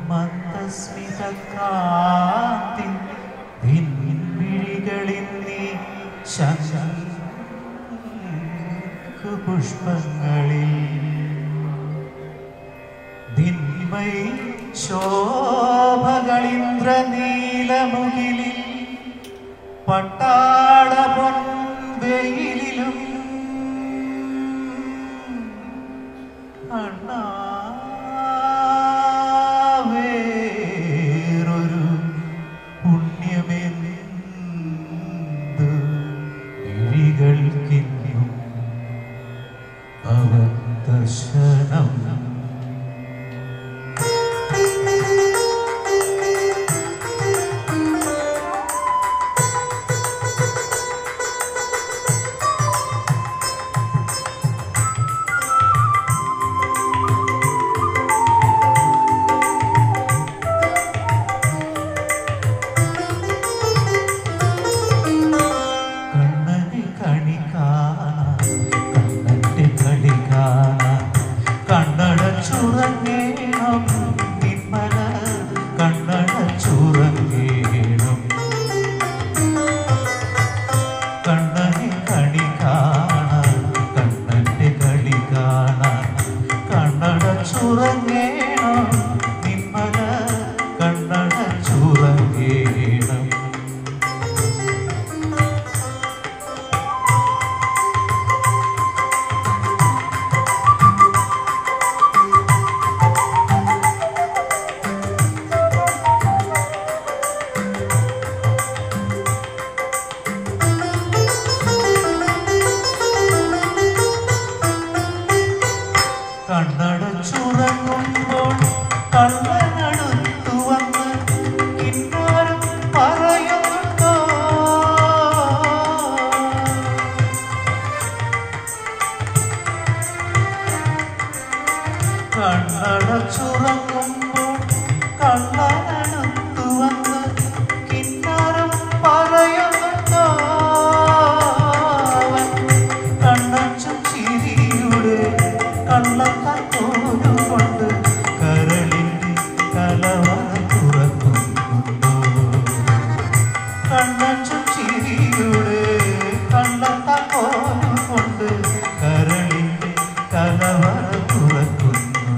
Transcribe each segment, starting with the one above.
മന്ദസ്മിതകാന്തി വിൺമിഴികളിൽ നീ ശംഖു പുഷ്പങ്ങളിൽ ദിന്മൈ ശോഭകളിന്ദ്ര നീലമുകിലിൽ പട്ടാട പൊൻവെയിലും അണ്ണാവേറൊരു പുണ്യമെന്തു വിഴികൾക്കിന്നും അവദർശനം കണ്ണന് കണി കാണാൻ കണ്ണന്റെ കളി കാണാൻ കണ്ണട ചുറങ്ങേണം നിന്മല കണ്ണട ചുറങ്ങേണം കണ്ണന് കണി കാണാൻ കണ്ണന്റെ കളി കാണാൻ കണ്ണട ചുറങ്ങേണം നിന്മല കണ്ണട ചുറങ്ങേണം കണ്ണടച്ചുറങ്ങുമ്പോൾ കള്ളനടുത്തു വന്ന് കിന്നാരം പറയുന്നുണ്ടോ കണ്ണടച്ചുറങ്ങുമ്പോൾ കള്ളനടുത്തു വന്ന് കിന്നാരം പറയുന്നുണ്ടോ അവൻ കണ്ണച്ചും ചിരിയുടെ കള്ളക്കോലുകൊണ്ട് കരളിന്റെ കലവറ തുറക്കുന്നുണ്ടോ കണ്ണച്ചും ചിരിയുടെ കള്ളക്കോലുകൊണ്ട് കരളിന്റെ കലവറ തുറക്കുന്നുണ്ടോ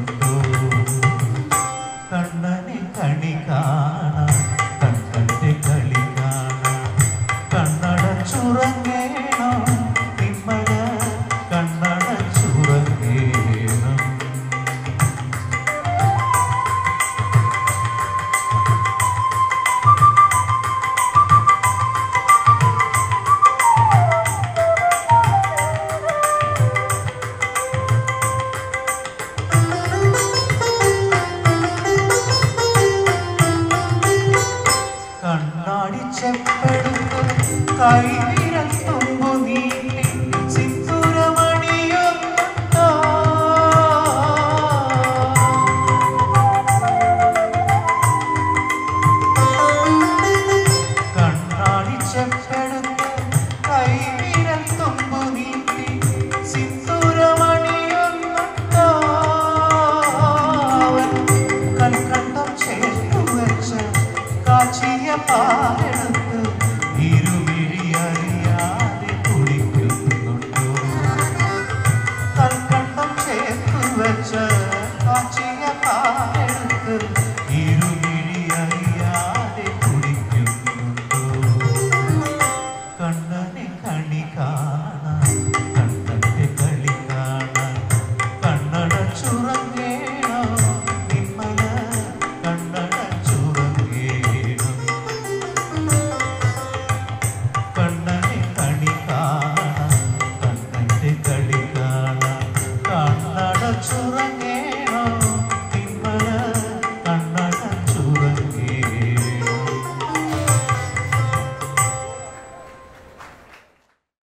കണ്ണനെ കണി കാണാൻ കണ്ണന്റെ കളി കാണാൻ കണ്ണട ചുറങ്ങേണം നിമ്മല കണ്ണട ചുറങ്ങേണം കണ്ണാടി ചെപ്പെടുത്ത് കൈ